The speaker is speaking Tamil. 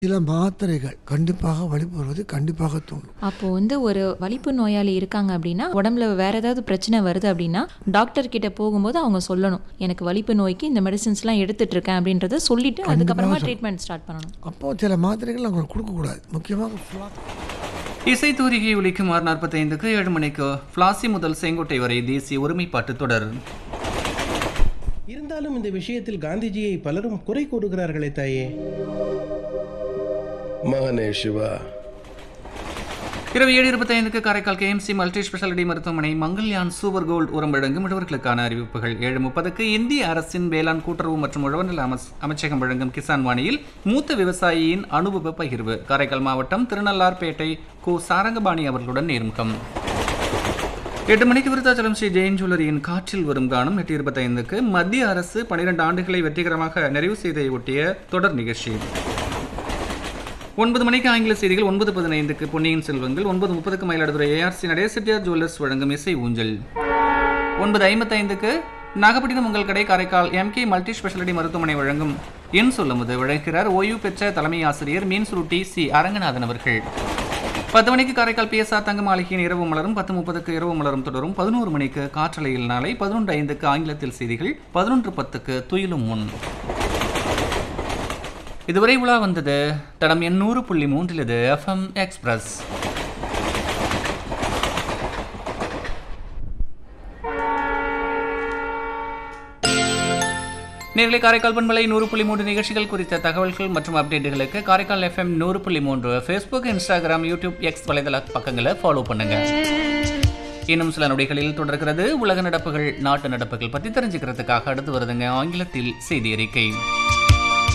சில மாத்திரைகள் கண்டிப்பாக வலிப்பு வருவது கண்டிப்பாக தூண்டும் அப்போ வந்து ஒரு வலிப்பு நோயாளி இருக்காங்க அப்படின்னா உடம்புல வேற ஏதாவது பிரச்சனை வருது அப்படின்னா டாக்டர் கிட்ட போகும்போது அவங்க சொல்லணும் எனக்கு வலிப்பு நோய்க்கு இந்த மெடிசின்ஸ்லாம் எடுத்துட்டு இருக்கேன் அப்படின்றத சொல்லிட்டு அதுக்கப்புறமா ட்ரீட்மெண்ட் ஸ்டார்ட் பண்ணணும் அப்போ சில மாத்திரைகள் அவங்க கொடுக்கக்கூடாது முக்கியமாக fla- இசை தூரிகை ஒலிக்கும் ஆறு நாற்பத்தைந்துக்கு ஏழு மணிக்கு ஃப்ளாசி முதல் செங்கோட்டை வரை தேசிய ஒருமைப்பாட்டு தொடர் இருந்தாலும் இந்த விஷயத்தில் காந்திஜியை பலரும் குறை கூறுகிறார்களே தாயே மகனே சிவா இரவு ஏழு இருபத்தைந்துக்கு காரைக்கால் கேஎம்சி மல்டி ஸ்பெஷாலிட்டி மருத்துவமனை மங்கள்யான் சூப்பர் கோல்டு உரம் வழங்கும் உழவர்களுக்கான அறிவிப்புகள் ஏழு முப்பதுக்கு இந்திய அரசின் வேளாண் கூட்டுறவு மற்றும் உழவர்நல அமைச் அமைச்சகம் வழங்கும் கிசான் வாணியில் மூத்த விவசாயியின் அனுபவ பகிர்வு காரைக்கால் மாவட்டம் திருநள்ளார்பேட்டை கு சாரங்கபாணி அவர்களுடன் நேர்முகம் எட்டு மணிக்கு விருத்தாச்சலம் ஸ்ரீ ஜெயின் ஜுவல்லரியின் காற்றில் வரும் காணும் எட்டு இருபத்தைந்துக்கு மத்திய அரசு பனிரெண்டு ஆண்டுகளை வெற்றிகரமாக நிறைவு செய்தை ஒட்டிய தொடர் நிகழ்ச்சி ஒன்பது மணிக்கு ஆங்கில செய்திகள் ஒன்பது பதினைந்துக்கு பொன்னியின் செல்வங்கள் ஒன்பது முப்பதுக்கு மயிலாடுதுறை ஏஆர்சி நடேசெட்டியார் ஜுவல்லர்ஸ் வழங்கும் இசை ஊஞ்சல் ஒன்பது ஐம்பத்தைந்துக்கு நாகப்பட்டினம் உங்கள் கடை காரைக்கால் எம்கே மல்டி ஸ்பெஷாலிட்டி மருத்துவமனை வழங்கும் என் சொல்லும்போது வழங்குகிறார் ஓய்வு பெற்ற தலைமை ஆசிரியர் மீன் சுருட்டி சி அரங்கநாதன் அவர்கள் பத்து மணிக்கு காரைக்கால் பிஎஸ்ஆர் தங்க மாளிகையின் இரவு மலரும் பத்து முப்பதுக்கு இரவு மலரும் தொடரும் பதினோரு மணிக்கு காற்றலையில் நாளை பதினொன்று ஐந்துக்கு ஆங்கிலத்தில் செய்திகள் பதினொன்று பத்துக்கு துயிலும் முன் இதுவரை உலா வந்தது தடம் எண்ணூறு புள்ளி மூன்றில் இது எஃப்எம் எக்ஸ்பிரஸ் நேர்களை காரைக்கால் பண்பலை நூறு புள்ளி மூன்று நிகழ்ச்சிகள் குறித்த தகவல்கள் மற்றும் அப்டேட்டுகளுக்கு காரைக்கால் எஃப்எம் நூறு புள்ளி மூன்று ஃபேஸ்புக் இன்ஸ்டாகிராம் யூடியூப் எக்ஸ் வலைதள பக்கங்களை ஃபாலோ பண்ணுங்க இன்னும் சில நொடிகளில் தொடர்கிறது உலக நடப்புகள் நாட்டு நடப்புகள் பற்றி தெரிஞ்சுக்கிறதுக்காக அடுத்து வருதுங்க ஆங்கிலத்தில் செய்தி அறிக்கை